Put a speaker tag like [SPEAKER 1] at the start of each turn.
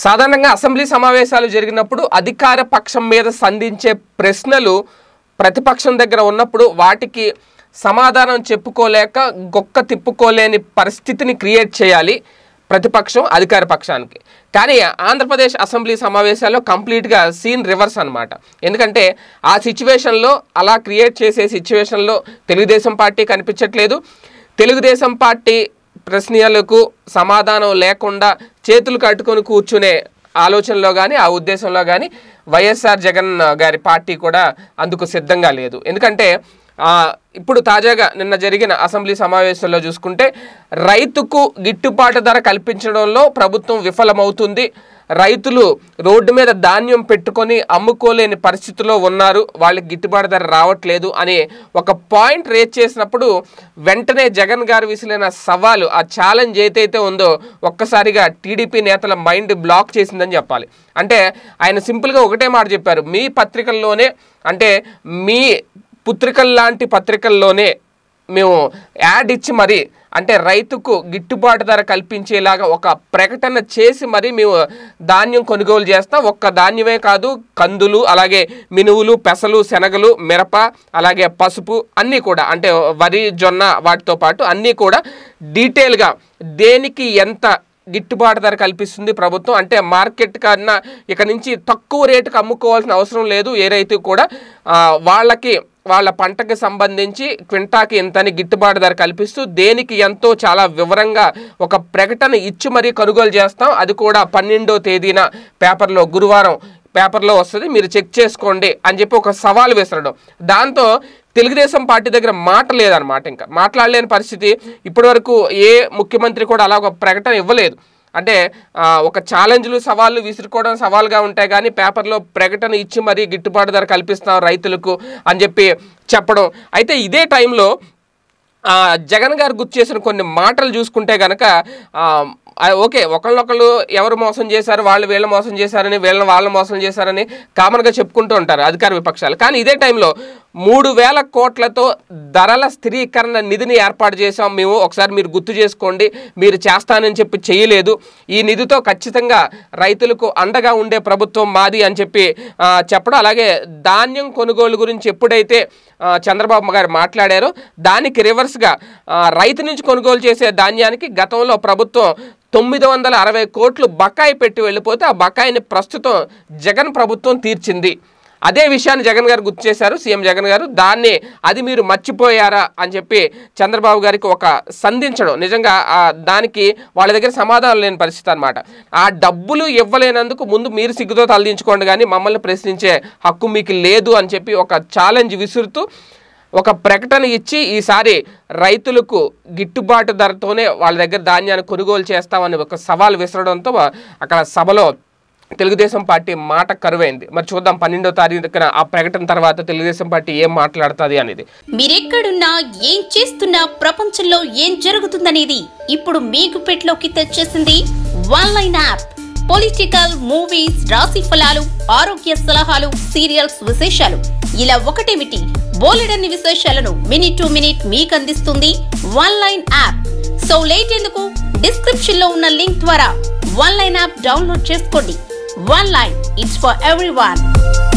[SPEAKER 1] సాధారణంగా అసెంబ్లీ సమావేశాలు జరిగినప్పుడు అధికార పక్షం మీద సంధించే ప్రశ్నలు ప్రతిపక్షం దగ్గర ఉన్నప్పుడు వాటికి సమాధానం చెప్పుకోలేక గొక్క తిప్పుకోలేని పరిస్థితిని క్రియేట్ చేయాలి ప్రతిపక్షం అధికార పక్షానికి కానీ ఆంధ్రప్రదేశ్ అసెంబ్లీ సమావేశాల్లో కంప్లీట్గా సీన్ రివర్స్ అన్నమాట ఎందుకంటే ఆ సిచ్యువేషన్లో అలా క్రియేట్ చేసే సిచ్యువేషన్లో తెలుగుదేశం పార్టీ కనిపించట్లేదు తెలుగుదేశం పార్టీ ప్రశ్నలకు సమాధానం లేకుండా చేతులు కట్టుకొని కూర్చునే ఆలోచనలో కానీ ఆ ఉద్దేశంలో కానీ వైఎస్ఆర్ జగన్ గారి పార్టీ కూడా అందుకు సిద్ధంగా లేదు ఎందుకంటే ఆ, ఇప్పుడు తాజాగా నిన్న జరిగిన అసెంబ్లీ సమావేశంలో చూసుకుంటే రైతుకు గిట్టుబాటు ధర కల్పించడంలో ప్రభుత్వం విఫలమవుతుంది రైతులు రోడ్డు మీద ధాన్యం పెట్టుకొని అమ్ముకోలేని పరిస్థితిలో ఉన్నారు వాళ్ళకి గిట్టుబాటు ధర రావట్లేదు అని ఒక పాయింట్ రేజ్ చేసినప్పుడు వెంటనే జగన్ గారు విసిలిన సవాలు ఆ ఛాలెంజ్ ఏదైతే ఉందో ఒక్కసారిగా టీడీపీ నేతల మైండ్ బ్లాక్ చేసిందని చెప్పాలి అంటే ఆయన సింపుల్గా ఒకటే మాట చెప్పారు మీ పత్రికల్లోనే అంటే మీ పుత్రికల్లాంటి పత్రికల్లోనే మేము యాడ్ ఇచ్చి మరి అంటే రైతుకు గిట్టుబాటు ధర కల్పించేలాగా ఒక ప్రకటన చేసి మరి మేము ధాన్యం కొనుగోలు చేస్తాం ఒక్క ధాన్యమే కాదు కందులు అలాగే మినువులు పెసలు శనగలు మిరప అలాగే పసుపు అన్నీ కూడా అంటే వరి జొన్న వాటితో పాటు అన్నీ కూడా డీటెయిల్గా దేనికి ఎంత గిట్టుబాటు ధర కల్పిస్తుంది ప్రభుత్వం అంటే మార్కెట్ కన్నా ఇక నుంచి తక్కువ రేటుకి అమ్ముకోవాల్సిన అవసరం లేదు ఏ రైతు కూడా ఆ, వాళ్ళకి వాళ్ళ పంటకి సంబంధించి క్వింటాకి ఎంతని గిట్టుబాటు ధర కల్పిస్తూ దేనికి ఎంతో చాలా వివరంగా ఒక ప్రకటన ఇచ్చి మరీ కొనుగోలు చేస్తాం అది కూడా పన్నెండో తేదీన పేపర్లో గురువారం పేపర్లో వస్తుంది మీరు చెక్ చేసుకోండి అని చెప్పి ఒక సవాల్ విసరడం దాంతో తెలుగుదేశం పార్టీ దగ్గర మాట లేదనమాట ఇంకా మాట్లాడలేని పరిస్థితి ఇప్పటివరకు ఏ ముఖ్యమంత్రి కూడా అలా ఒక ప్రకటన ఇవ్వలేదు అంటే ఆ, ఒక ఛాలెంజ్లు సవాళ్ళు విసురుకోవడం సవాల్గా ఉంటాయి కానీ పేపర్లో ప్రకటన ఇచ్చి మరీ గిట్టుబాటు ధర కల్పిస్తాం రైతులకు అని చెప్పి చెప్పడం అయితే ఇదే టైంలో ఆ, జగన్ గారు గుర్తు చేసిన కొన్ని మాటలు చూసుకుంటే గనక ఆ, ఆ, ఓకే ఒకళ్ళొకళ్ళు ఎవరు మోసం చేశారు వాళ్ళు వీళ్ళు మోసం చేశారని వీళ్ళని వాళ్ళు మోసం చేశారని కామన్గా చెప్పుకుంటూ ఉంటారు అధికార విపక్షాలు కానీ ఇదే టైంలో మూడు వేల కోట్లతో ధరల స్థిరీకరణ నిధిని ఏర్పాటు చేశాం మేము ఒకసారి మీరు గుర్తు చేసుకోండి మీరు చేస్తానని చెప్పి చేయలేదు ఈ నిధితో ఖచ్చితంగా రైతులకు అండగా ఉండే ప్రభుత్వం మాది అని చెప్పి ఆ, చెప్పడం అలాగే ధాన్యం కొనుగోలు గురించి ఎప్పుడైతే ఆ, చంద్రబాబు గారు మాట్లాడారో దానికి రివర్స్గా ఆ, రైతు నుంచి కొనుగోలు చేసే ధాన్యానికి గతంలో ప్రభుత్వం తొమ్మిది వందల అరవై కోట్లు బకాయి పెట్టి వెళ్ళిపోతే ఆ బకాయిని ప్రస్తుతం జగన్ ప్రభుత్వం తీర్చింది అదే విషయాన్ని జగన్ గారు గుర్తు చేశారు సీఎం జగన్ గారు దాన్ని అది మీరు మర్చిపోయారా అని చెప్పి చంద్రబాబు గారికి ఒక సంధించడం నిజంగా ఆ దానికి వాళ్ళ దగ్గర సమాధానం లేని పరిస్థితి అనమాట ఆ డబ్బులు ఇవ్వలేనందుకు ముందు మీరు సిగ్గుతో తలదించుకోండి కానీ మమ్మల్ని ప్రశ్నించే హక్కు మీకు లేదు అని చెప్పి ఒక ఛాలెంజ్ విసురుతూ ఒక ప్రకటన ఇచ్చి ఈసారి రైతులకు గిట్టుబాటు ధరతోనే వాళ్ళ దగ్గర ధాన్యాన్ని కొనుగోలు చేస్తామని ఒక సవాల్ విసరడంతో అక్కడ సభలో తెలుగుదేశం పార్టీ మాట కరువైంది మరి చూద్దాం పన్నెండో తారీఖున ఆ ప్రకటన తర్వాత తెలుగుదేశం పార్టీ ఏం మాట్లాడుతుంది అనేది
[SPEAKER 2] మీరెక్కడున్నా ఏం చేస్తున్నా ప్రపంచంలో ఏం జరుగుతుందనేది ఇప్పుడు మీకు పెట్లోకి తెచ్చేసింది one line app political movies రాశి ఫలాలు ఆరోగ్య సలహాలు సీరియల్స్ విశేషాలు ఇలా ఒకటేమిటి బోలెడన్ని విశేషాలను మినిట్ టు మినిట్ మీకు అందిస్తుంది one line app so late ఎందుకు డిస్క్రిప్షన్ లో ఉన్న లింక్ ద్వారా వన్ లైన్ యాప్ డౌన్లోడ్ చేసుకోండి one line it's for every